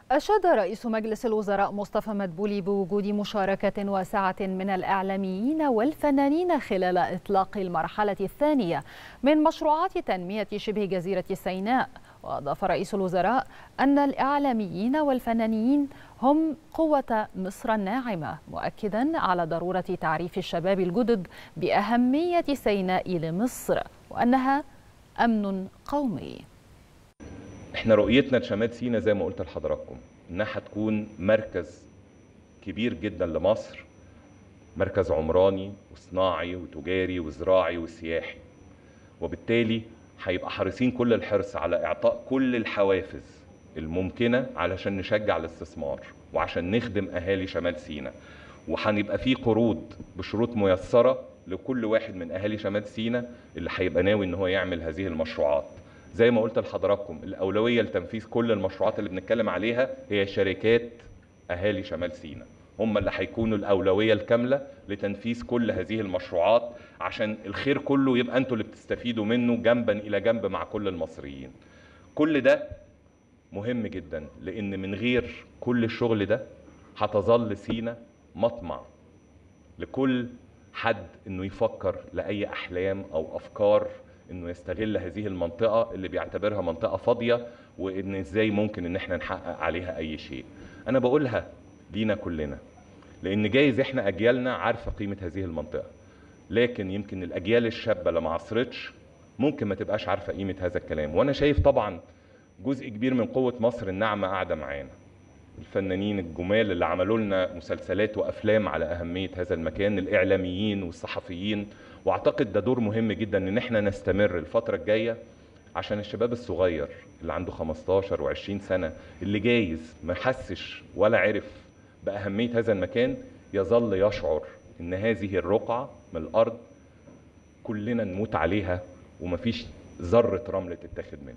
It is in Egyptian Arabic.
أشاد رئيس مجلس الوزراء مصطفى مدبولي بوجود مشاركة واسعة من الإعلاميين والفنانين خلال إطلاق المرحلة الثانية من مشروعات تنمية شبه جزيرة سيناء وأضاف رئيس الوزراء أن الإعلاميين والفنانين هم قوة مصر الناعمة مؤكدا على ضرورة تعريف الشباب الجدد بأهمية سيناء لمصر وأنها أمن قومي احنا رؤيتنا لشمال سينا زي ما قلت لحضراتكم انها هتكون مركز كبير جدا لمصر مركز عمراني وصناعي وتجاري وزراعي وسياحي وبالتالي هيبقى حريصين كل الحرص على اعطاء كل الحوافز الممكنه علشان نشجع الاستثمار وعشان نخدم اهالي شمال سينا وهنبقى في قروض بشروط ميسره لكل واحد من اهالي شمال سينا اللي هيبقى ناوي ان هو يعمل هذه المشروعات زي ما قلت لحضراتكم الأولوية لتنفيذ كل المشروعات اللي بنتكلم عليها هي شركات أهالي شمال سيناء هم اللي هيكونوا الأولوية الكاملة لتنفيذ كل هذه المشروعات عشان الخير كله يبقى أنتوا اللي بتستفيدوا منه جنبا إلى جنب مع كل المصريين كل ده مهم جدا لأن من غير كل الشغل ده هتظل سينا مطمع لكل حد انه يفكر لاي احلام او افكار انه يستغل هذه المنطقه اللي بيعتبرها منطقه فاضيه وان ازاي ممكن ان احنا نحقق عليها اي شيء انا بقولها لينا كلنا لان جايز احنا اجيالنا عارفه قيمه هذه المنطقه لكن يمكن الاجيال الشابه اللي ما عصرتش ممكن ما تبقاش عارفه قيمه هذا الكلام وانا شايف طبعا جزء كبير من قوه مصر الناعمه قاعده معانا الفنانين الجمال اللي عملوا لنا مسلسلات وافلام على اهميه هذا المكان الاعلاميين والصحفيين واعتقد ده دور مهم جدا ان احنا نستمر الفتره الجايه عشان الشباب الصغير اللي عنده 15 و20 سنه اللي جايز ما حسش ولا عرف باهميه هذا المكان يظل يشعر ان هذه الرقعه من الارض كلنا نموت عليها ومفيش ذره رمل تتاخد منها